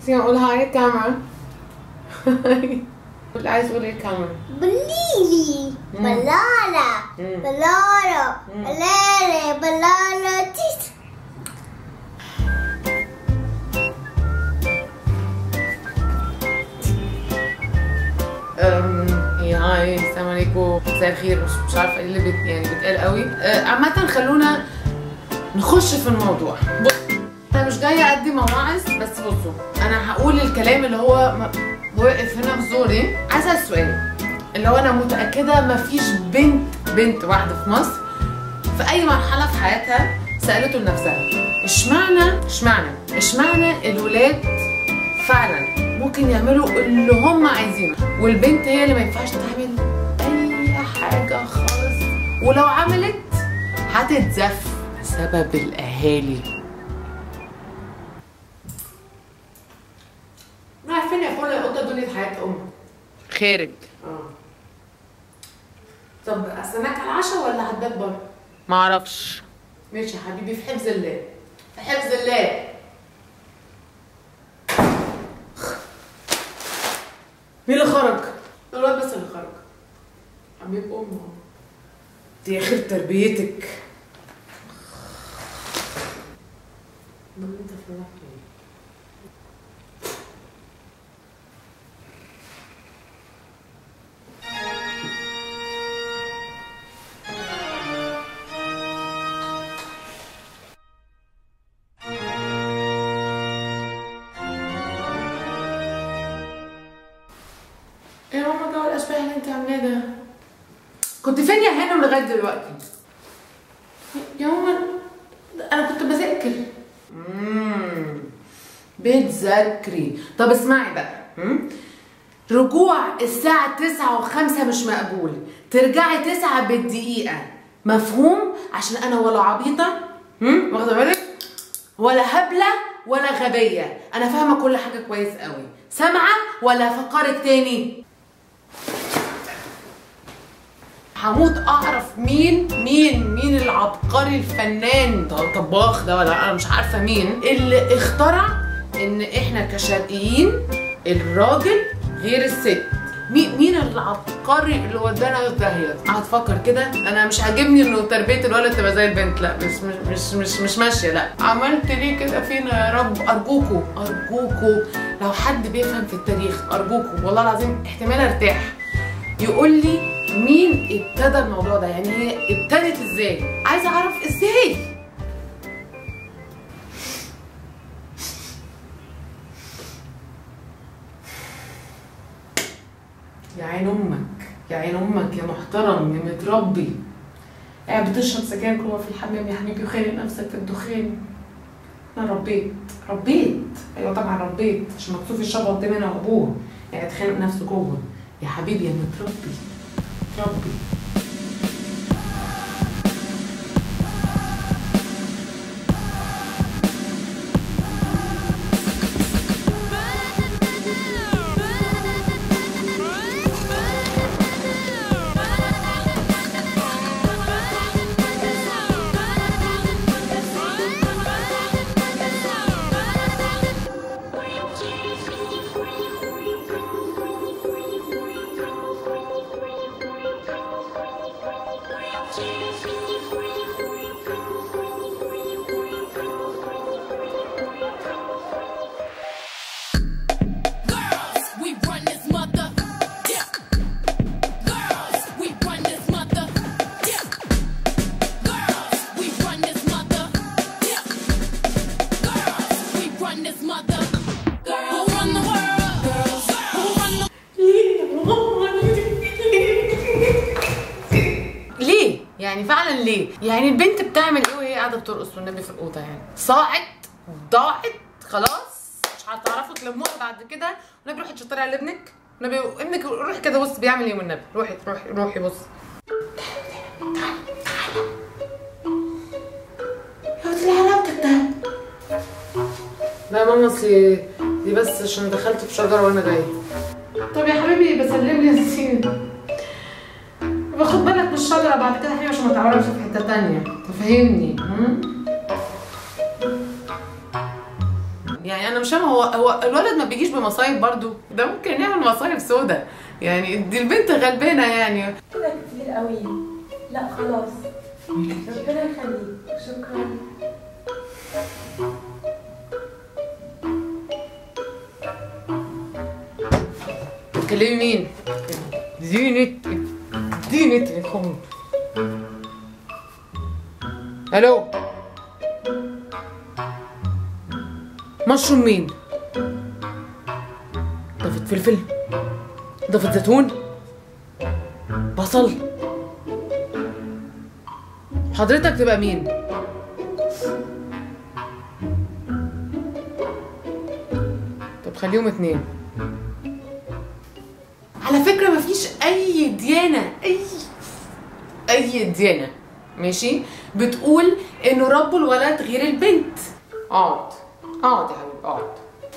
تيجي نقول هاي الكاميرا قول عايز تقول ايه الكاميرا بليلي مم. بلالة مم. بلالة مم. بلالة بلالة تيت أم، يا هاي السلام عليكم مساء الخير مش مش عارفه ايه اللي بت يعني بيتقال قوي أه، عامه خلونا نخش في الموضوع بص انا مش جايه ادي مواعظ بس بصوا انا هقول الكلام اللي هو م- واقف هنا في زوري عايزه اسال سؤال اللي هو انا متاكده مفيش بنت بنت واحده في مصر في اي مرحله في حياتها سالته لنفسها اشمعنى اشمعنى اشمعنى الولاد فعلا ممكن يعملوا اللي هم عايزينه والبنت هي اللي ما ينفعش تعمل اي حاجه خالص ولو عملت هتتزف بسبب الاهالي ما عارفين يا فل القطه دنيا حياه امك خارج اه طب استناك على العشاء ولا هتبات بره معرفش ماشي يا حبيبي في حفظ الله في حفظ الله مين اللي خرج؟ الواد بس اللي خرج حبيب امه دي اخر تربيتك امال انت في الوقت ايه؟ ايه يا ماما جو الاشباح اللي انت عاملاه ده كنت فين يا هانم لغايه دلوقتي يا ماما انا كنت بذاكر امم بتذاكري طب اسمعي بقى مم؟ رجوع الساعة تسعة وخمسة مش مقبول ترجعي تسعة بالدقيقة مفهوم عشان أنا ولا عبيطة مم؟ واخدة بالك ولا هبلة ولا غبية أنا فاهمة كل حاجة كويس قوي سامعة ولا أفكرك تاني هموت اعرف مين مين مين العبقري الفنان ده طباخ ده ولا انا مش عارفه مين اللي اخترع ان احنا كشرقيين الراجل غير الست مين مين العبقري اللي ودانا في داهيه قاعد افكر كده انا مش عاجبني انه تربيه الولد تبقى زي البنت لا مش مش مش مش, مش ماشيه لا عملت ليه كده فينا يا رب ارجوكوا ارجوكوا لو حد بيفهم في التاريخ ارجوكوا والله العظيم احتمال ارتاح يقول لي مين ابتدى الموضوع ده يعني هي ابتدت ازاي عايزه اعرف ازاي يا عين امك يا عين امك يا محترم يا متربي قاعد بتشرب سجاير جوه في الحمام يا حبيبي وخانق نفسك في الدخان انا ربيت ربيت ايوه طبعا ربيت عشان مكسوف الشبه قدام انا وابوه يعني اتخانق نفسه جوه يا حبيبي يا متربي متربي Girls, we run this mother. Yeah. Girls, we run this mother. Yeah. Girls, we run this mother. Yeah. Girls, we run this mother. Girls, who run the world? Girls, who run the ليه؟ يعني فعلا ليه؟ يعني البنت بتعمل ايه وهي قاعده بترقص والنبي في الاوضه يعني؟ صاعت ضاعت خلاص مش هتعرفوا تلموها بعد كده والنبي روحي تشطري على ابنك النبي ابنك روحي كده بص بيعمل ايه والنبي روحي روحي روحي بص يا دي حلاوتك ده لا يا ماما اصل دي بس عشان دخلت في شجره وانا جايه طب يا حبيبي بسلم لي ياسين باخد بالك من الشجرة بعد كده يا حبيبي عشان ما تعرفش في حتة تانية تفهمني هم؟ يعني أنا مش مش فاهمه هو هو الولد ما بيجيش بمصايب برضو ده ممكن يعمل مصايب سودا يعني دي البنت غلبانه يعني كده كتير قوي لا خلاص ربنا يخليك شكرا تكلمي مين؟ اديني اديني التليفون الو مشروم مين؟ ضفت فلفل ضفت زيتون بصل حضرتك تبقى مين؟ طب خليهم اتنين على فكرة مفيش أي ديانة أي أي ديانة ماشي بتقول إنه رب الولد غير البنت اقعد اقعد يا حبيبي اقعد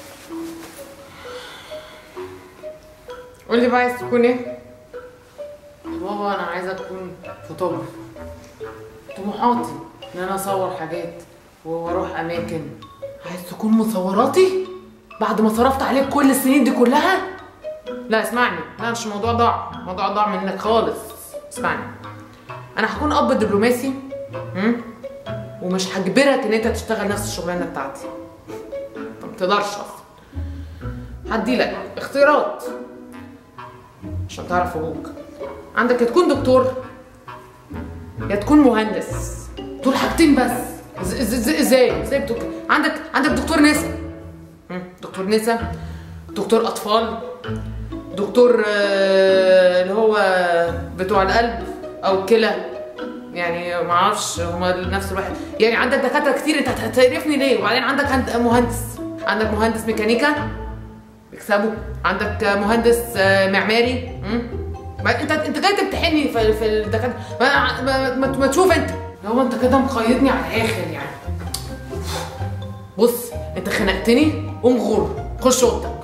قول لي بقى عايز تكون ايه؟ يا بابا أنا عايزة أكون فوتوغرافر طموحاتي إن أنا أصور حاجات وأروح أماكن عايز تكون مصوراتي؟ بعد ما صرفت عليك كل السنين دي كلها؟ لا اسمعني لا مش الموضوع ضاع الموضوع ضاع منك خالص اسمعني انا هكون اب دبلوماسي هم؟ ومش هجبرك ان انت تشتغل نفس الشغلانه بتاعتي انت ما تقدرش اصلا هدي لك اختيارات عشان تعرف ابوك عندك يا تكون دكتور يا تكون مهندس دول حاجتين بس إز- إز- إز- ازاي ازاي بتك... عندك عندك دكتور نسا هم؟ دكتور نسا دكتور اطفال دكتور آه، اللي هو بتوع القلب او الكلى يعني ما اعرفش هما نفس الواحد يعني عندك دكاتره كتير انت هتعرفني ليه وبعدين عندك عند مهندس عندك مهندس ميكانيكا بيكسبوا عندك مهندس آه، معماري مم؟ ما- انت انت جاي تمتحني في في الدكاتره ما, ما, ما, ما تشوف انت هو انت كده مقيدني على الاخر يعني بص انت خنقتني قوم غور خش اوضتك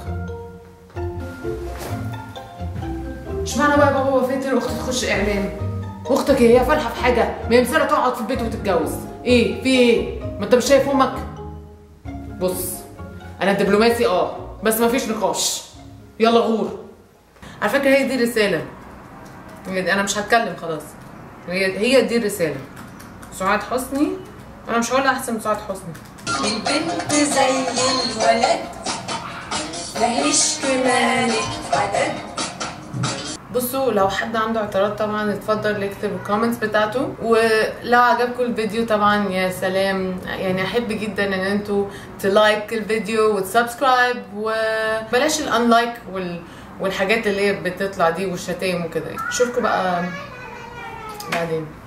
اشمعنى بقى بابا وافقت ان اختي تخش اعلام اختك ايه هي فالحه في حاجه ما هي مثاله تقعد في البيت وتتجوز ايه في ايه ما انت مش شايف امك بص انا دبلوماسي اه بس ما فيش نقاش يلا غور على فكره هي دي الرساله هي- انا مش هتكلم خلاص هي هي دي الرساله سعاد حسني انا مش هقول احسن من سعاد حسني البنت زي الولد مفيش كمالك عدد بصوا لو حد عنده اعتراض طبعا اتفضل يكتب الكومنتس بتاعته ولو عجبكم الفيديو طبعا يا سلام يعني احب جدا ان انتوا تلايك الفيديو وتسبسكرايب وبلاش الانلايك وال والحاجات اللي هي بتطلع دي والشتايم وكده اشوفكم بقى بعدين